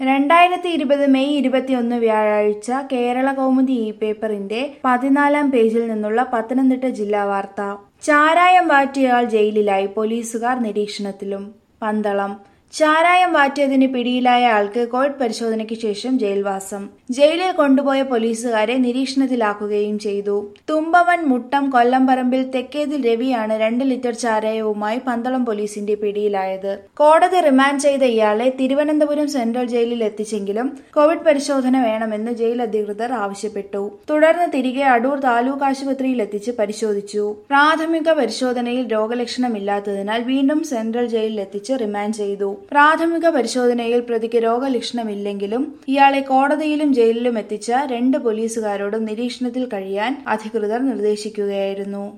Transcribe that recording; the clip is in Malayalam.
രണ്ടായിരത്തി ഇരുപത് മെയ് ഇരുപത്തിയൊന്ന് വ്യാഴാഴ്ച കേരള കൗമുദി ഇ പേപ്പറിന്റെ പതിനാലാം പേജിൽ നിന്നുള്ള പത്തനംതിട്ട ജില്ലാ വാർത്ത ചാരായം വാറ്റിയയാൾ ജയിലിലായി പോലീസുകാർ നിരീക്ഷണത്തിലും പന്തളം ചാരായം വാറ്റിയതിന് പിടിയിലായ ആൾക്ക് കോവിഡ് പരിശോധനയ്ക്ക് ശേഷം ജയിൽവാസം ജയിലിൽ കൊണ്ടുപോയ പോലീസുകാരെ നിരീക്ഷണത്തിലാക്കുകയും ചെയ്തു തുമ്പവൻ മുട്ടം കൊല്ലംപറമ്പിൽ തെക്കേതിൽ രവിയാണ് രണ്ട് ലിറ്റർ ചാരായവുമായി പന്തളം പോലീസിന്റെ പിടിയിലായത് കോടതി റിമാൻഡ് ചെയ്ത ഇയാളെ തിരുവനന്തപുരം സെൻട്രൽ ജയിലിൽ എത്തിച്ചെങ്കിലും കോവിഡ് പരിശോധന വേണമെന്ന് ജയിൽ അധികൃതർ ആവശ്യപ്പെട്ടു തുടർന്ന് തിരികെ അടൂർ താലൂക്ക് ആശുപത്രിയിൽ എത്തിച്ച് പരിശോധിച്ചു പ്രാഥമിക പരിശോധനയിൽ രോഗലക്ഷണമില്ലാത്തതിനാൽ വീണ്ടും സെൻട്രൽ ജയിലിൽ എത്തിച്ച് റിമാൻഡ് ചെയ്തു പ്രാഥമിക പരിശോധനയിൽ പ്രതിക്ക് രോഗലക്ഷണമില്ലെങ്കിലും ഇയാളെ കോടതിയിലും ജയിലിലും എത്തിച്ച രണ്ട് പോലീസുകാരോടും നിരീക്ഷണത്തിൽ കഴിയാൻ അധികൃതർ നിർദ്ദേശിക്കുകയായിരുന്നു